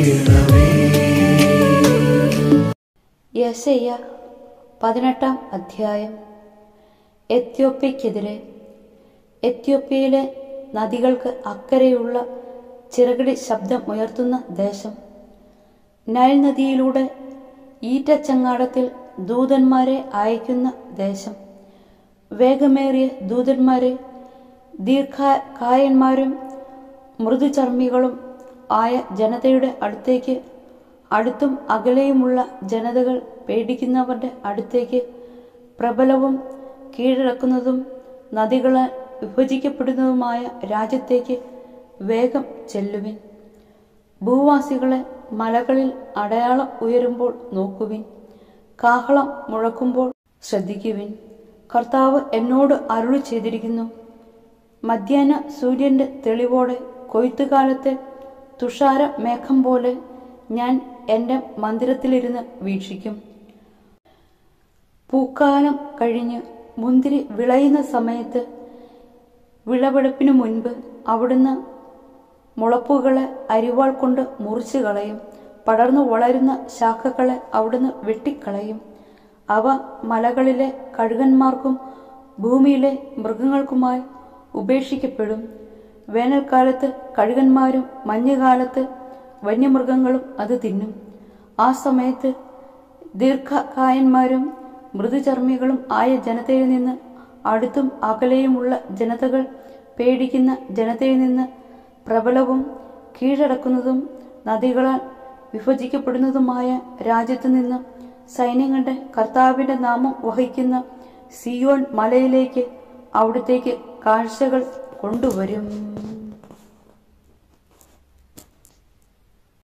ചെയ്യണമേ യശയ്യ പതിനെട്ടാം അധ്യായം എത്യോപ്യക്കെതിരെ എത്യോപ്യയിലെ നദികൾക്ക് അക്കരെയുള്ള ചിറകടി ശബ്ദം ഉയർത്തുന്ന ദേശം നൈൽ നദിയിലൂടെ ഈറ്റച്ചങ്ങാടത്തിൽ ദൂതന്മാരെ അയക്കുന്ന ദേശം വേഗമേറിയ ദൂതന്മാരെ ദീർഘകായന്മാരും മൃദുചർമ്മികളും ആയ ജനതയുടെ അടുത്തേക്ക് അടുത്തും അകലെയുമുള്ള ജനതകൾ പേടിക്കുന്നവരുടെ അടുത്തേക്ക് പ്രബലവും കീഴടക്കുന്നതും നദികളാൽ വിഭജിക്കപ്പെടുന്നതുമായ രാജ്യത്തേക്ക് വേഗം ചെല്ലുവിൻ ഭൂവാസികളെ മലകളിൽ അടയാളം ഉയരുമ്പോൾ നോക്കുവിൻ കാഹളം മുഴക്കുമ്പോൾ ശ്രദ്ധിക്കുവിൻ കർത്താവ് എന്നോട് അരുളി ചെയ്തിരിക്കുന്നു മധ്യാഹ്ന സൂര്യന്റെ തെളിവോടെ കൊയ്ത്തുകാലത്തെ തുഷാര മേഘം പോലെ ഞാൻ എൻ്റെ മന്ദിരത്തിലിരുന്ന് വീക്ഷിക്കും പൂക്കാലം കഴിഞ്ഞ് മുന്തിരി വിളയുന്ന സമയത്ത് വിളവെടുപ്പിനു മുൻപ് അവിടുന്ന് മുളപ്പുകളെ അരിവാൾ കൊണ്ട് മുറിച്ചു കളയും പടർന്നു വളരുന്ന ശാഖകളെ അവിടുന്ന് വെട്ടിക്കളയും അവ മലകളിലെ കഴുകന്മാർക്കും ഭൂമിയിലെ മൃഗങ്ങൾക്കുമായി ഉപേക്ഷിക്കപ്പെടും വേനൽക്കാലത്ത് കഴുകന്മാരും മഞ്ഞുകാലത്ത് വന്യമൃഗങ്ങളും അത് തിന്നും ആ സമയത്ത് ദീർഘകായന്മാരും മൃദുചർമ്മികളും ആയ ജനതയിൽ നിന്ന് അടുത്തും അകലെയുമുള്ള ജനതകൾ പേടിക്കുന്ന ജനതയിൽ നിന്ന് പ്രബലവും കീഴടക്കുന്നതും നദികളാൽ വിഭജിക്കപ്പെടുന്നതുമായ രാജ്യത്തു നിന്ന് സൈന്യങ്ങളുടെ കർത്താവിന്റെ നാമം വഹിക്കുന്ന സിയോൻ മലയിലേക്ക് അവിടത്തേക്ക് കാഴ്ചകൾ കൊണ്ടുവരും